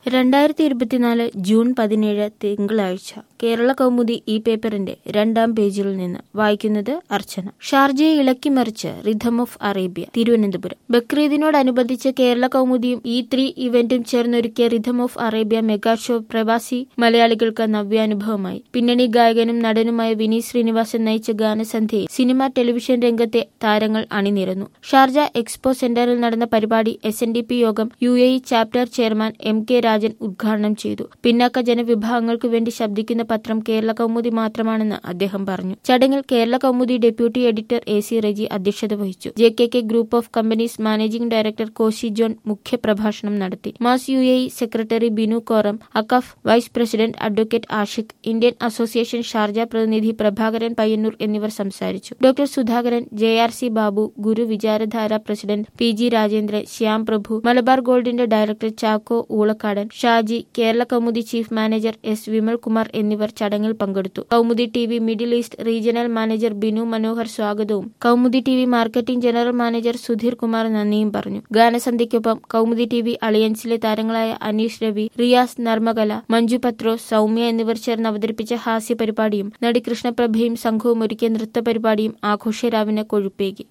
രണ്ടായിരത്തി ഇരുപത്തിനാല് ജൂൺ പതിനേഴ് തിങ്കളാഴ്ച കേരള കൗമുദി ഈ പേപ്പറിന്റെ രണ്ടാം പേജിൽ നിന്ന് വായിക്കുന്നത് അർച്ചന ഷാർജയെ ഇളക്കിമറിച്ച് റിഥം ഓഫ് അറേബ്യ തിരുവനന്തപുരം ബക്രീദിനോടനുബന്ധിച്ച് കേരള കൗമുദിയും ഈ ത്രീ ഇവന്റും ചേർന്നൊരുക്കിയ rhythm of Arabia mega show പ്രവാസി മലയാളികൾക്ക് നവ്യാനുഭവമായി പിന്നണി ഗായകനും നടനുമായ വിനീത് ശ്രീനിവാസൻ നയിച്ച ഗാനസന്ധ്യയിൽ സിനിമ ടെലിവിഷൻ രംഗത്തെ താരങ്ങൾ അണിനിരന്നു ഷാർജ എക്സ്പോ സെന്ററിൽ നടന്ന പരിപാടി എസ് എൻ ഡി പി യോഗം U A E chapter chairman M K Rajan ഉദ്ഘാടനം ചെയ്തു പിന്നാക്ക ജനവിഭാഗങ്ങൾക്ക് വേണ്ടി ശബ്ദിക്കുന്ന പത്രം കേരള കൗമുദി മാത്രമാണെന്ന് അദ്ദേഹം പറഞ്ഞു ചടങ്ങിൽ Kerala Kaumudi deputy editor A C Reji അധ്യക്ഷത വഹിച്ചു J K K group of companies managing director Koshy John മുഖ്യപ്രഭാഷണം നടത്തി Mass U A E secretary Binu Koram AKCAF vice president advocate Ashiq Indian association Sharjah പ്രതിനിധി പ്രഭാകരൻ പയ്യന്നൂർ എന്നിവർ സംസാരിച്ചു doctor Sudhakaran J R C Babu Guru Vicharadhara president P G Rajendran Shyam Prabhu Malabar ഗോൾഡിന്റെ director Chacko Oolakkadan Shaji Kerala Kaumudi chief manager S Vimal Kumar എന്നിവർ ചടങ്ങിൽ പങ്കെടുത്തു Kaumudi T V middle east regional manager Binu Manohar സ്വാഗതവും Kaumudi T V marketing general manager Sudheer Kumar നന്ദിയും പറഞ്ഞു ഗാനസന്ധ്യയ്ക്കൊപ്പം കൗമുദി ടി വി അളിയൻസിലെ താരങ്ങളായ അനീഷ് രവി റിയാസ് നർമ്മകല മഞ്ജു പത്രോസ് സൗമ്യ എന്നിവർ ചേർന്ന് അവതരിപ്പിച്ച ഹാസ്യ പരിപാടിയും നടി കൃഷ്ണപ്രഭയും സംഘവും ഒരുക്കിയ നൃത്ത പരിപാടിയും ആഘോഷരാവിന് കൊഴുപ്പേകി